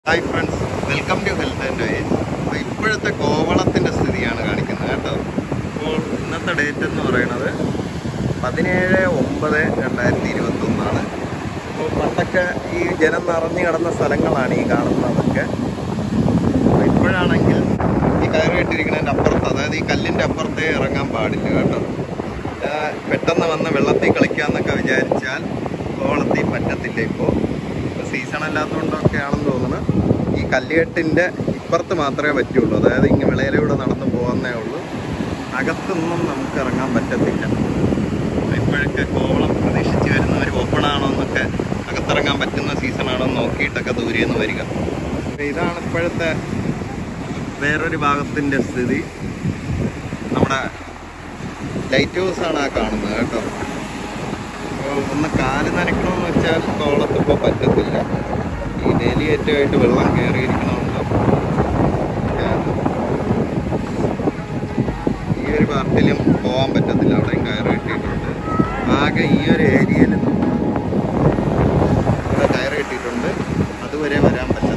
hi friends welcome to health and veg അപ്പോൾ ഇപ്പോഴത്തെ കോവളത്തിൻ്റെ സ്ഥിതിയാണ് കാണിക്കുന്നത് കേട്ടോ അപ്പോൾ ഇന്നത്തെ ഡേറ്റ് എന്ന് പറയുന്നത് പതിനേഴ് ഒമ്പത് രണ്ടായിരത്തി ഇരുപത്തൊന്നാണ് അപ്പോൾ പണ്ടൊക്കെ ഈ ജനം നിറഞ്ഞു കിടന്ന സ്ഥലങ്ങളാണ് ഈ കാണുന്നതൊക്കെ അപ്പോൾ ഇപ്പോഴാണെങ്കിൽ ഈ കയറ് കെട്ടിരിക്കുന്നതിൻ്റെ അപ്പുറത്ത് അതായത് ഈ കല്ലിൻ്റെ അപ്പുറത്തേ ഇറങ്ങാൻ പാടില്ല കേട്ടോ ആ, പെട്ടെന്ന് വന്ന് വെള്ളത്തിൽ കളിക്കാമെന്നൊക്കെ വിചാരിച്ചാൽ കോവളത്തിൽ പറ്റത്തില്ല ഇപ്പോൾ ഇപ്പോൾ സീസൺ അല്ലാത്തതുകൊണ്ടൊക്കെ ആണെന്ന് തോന്നുന്നു ഈ കല്ലുകെട്ടിൻ്റെ ഇപ്പുറത്ത് മാത്രമേ പറ്റുള്ളൂ അതായത് ഇങ്ങനെ വിളയിലൂടെ നടന്നു പോകുന്നേ ഉള്ളൂ അകത്തൊന്നും നമുക്ക് ഇറങ്ങാൻ പറ്റത്തില്ല ഇപ്പോഴൊക്കെ കോവളം പ്രതീക്ഷിച്ച് വരുന്നവർ ഓപ്പൺ ആണോ എന്നൊക്കെ അകത്തിറങ്ങാൻ പറ്റുന്ന സീസൺ ആണോ എന്ന് നോക്കിയിട്ടൊക്കെ ദൂരെ നിന്ന് വരിക അപ്പോൾ ഇതാണ് ഇപ്പോഴത്തെ വേറൊരു ഭാഗത്തിൻ്റെ സ്ഥിതി നമ്മുടെ ലൈറ്റ് ഹൗസ് ആണ് ആ കാണുന്നത് കേട്ടോ അപ്പോൾ ഒന്ന് കാല് നനയ്ക്കണമെന്ന് വെച്ചാൽ കോളത്ത് ഇപ്പോൾ പറ്റത്തില്ല ഈ വേലിയേറ്റമായിട്ട് വെള്ളം കയറിയിരിക്കണമുണ്ട് ഈ ഒരു പാർട്ടിലും പോകാൻ പറ്റത്തില്ല അവിടെയും കയറ് കെട്ടിയിട്ടുണ്ട് ആകെ ഈ ഒരു ഏരിയയിൽ ഇവിടെ കയറ് കെട്ടിയിട്ടുണ്ട് അതുവരെ വരാൻ പറ്റത്തില്ല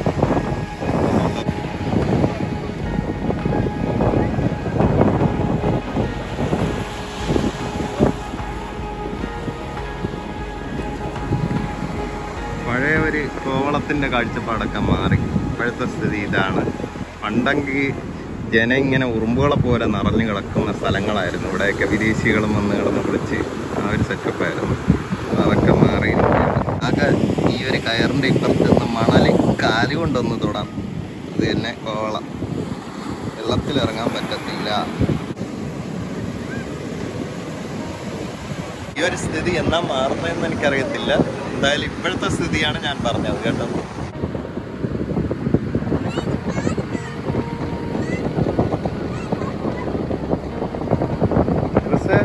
പഴയ ഒരു കോവളത്തിൻ്റെ കാഴ്ചപ്പാടൊക്കെ മാറി ഇപ്പോഴത്തെ സ്ഥിതി ഇതാണ് പണ്ടെങ്കിൽ ജനം ഇങ്ങനെ ഉറുമ്പുകളെ പോലെ നിറഞ്ഞു കിടക്കുന്ന സ്ഥലങ്ങളായിരുന്നു ഇവിടെയൊക്കെ വിദേശികളും വന്ന് കിടന്ന് വിളിച്ച് ആ ഒരു സെറ്റപ്പായിരുന്നു അതൊക്കെ മാറിയിരിക്കുകയാണ് ആകെ ഈ ഒരു കയറിൻ്റെ ഇപ്പുറത്ത് നിന്ന് മണൽ കാല് കൊണ്ടൊന്ന് തൊടാം ഇത് തന്നെ കോവളം വെള്ളത്തിലിറങ്ങാൻ പറ്റത്തില്ല ഈ ഒരു സ്ഥിതി എന്നാ മാറുന്നതെന്ന് എനിക്കറിയത്തില്ല എന്തായാലും ഇപ്പോഴത്തെ സ്ഥിതിയാണ് ഞാൻ പറഞ്ഞത് കേട്ടോ ക്രിസ്,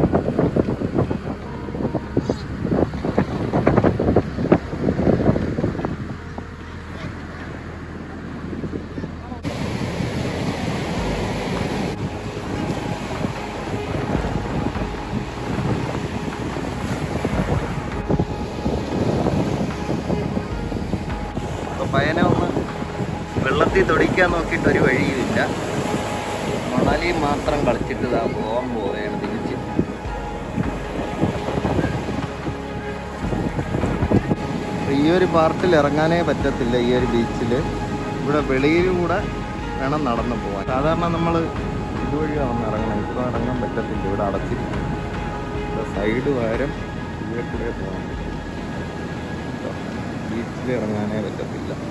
ഇപ്പൊ പയ്യനെ ഒന്ന് വെള്ളത്തിൽ തൊടിക്കാൻ നോക്കിയിട്ട് ഒരു വഴിയുമില്ല മണലിൽ മാത്രം കളിച്ചിട്ട് ഇതാ പോകാൻ പോവുകയാണ് തിരിച്ച് അപ്പൊ ഈ ഒരു പാർട്ടിൽ ഇറങ്ങാനേ പറ്റത്തില്ല ഈ ഒരു ബീച്ചിൽ ഇവിടെ വെളിയിലൂടെ വേണം നടന്നു പോകാൻ സാധാരണ നമ്മൾ ഇതുവഴിയാണ് വന്ന് ഇറങ്ങണം ഇവിടെ ഇറങ്ങാൻ പറ്റത്തില്ല ഇവിടെ അടച്ചിരിക്കും സൈഡ് വാരം ഇവിടെ കൂടെ പോകാൻ പറ്റും ബീച്ചിൽ ഇറങ്ങാനേ പറ്റത്തില്ല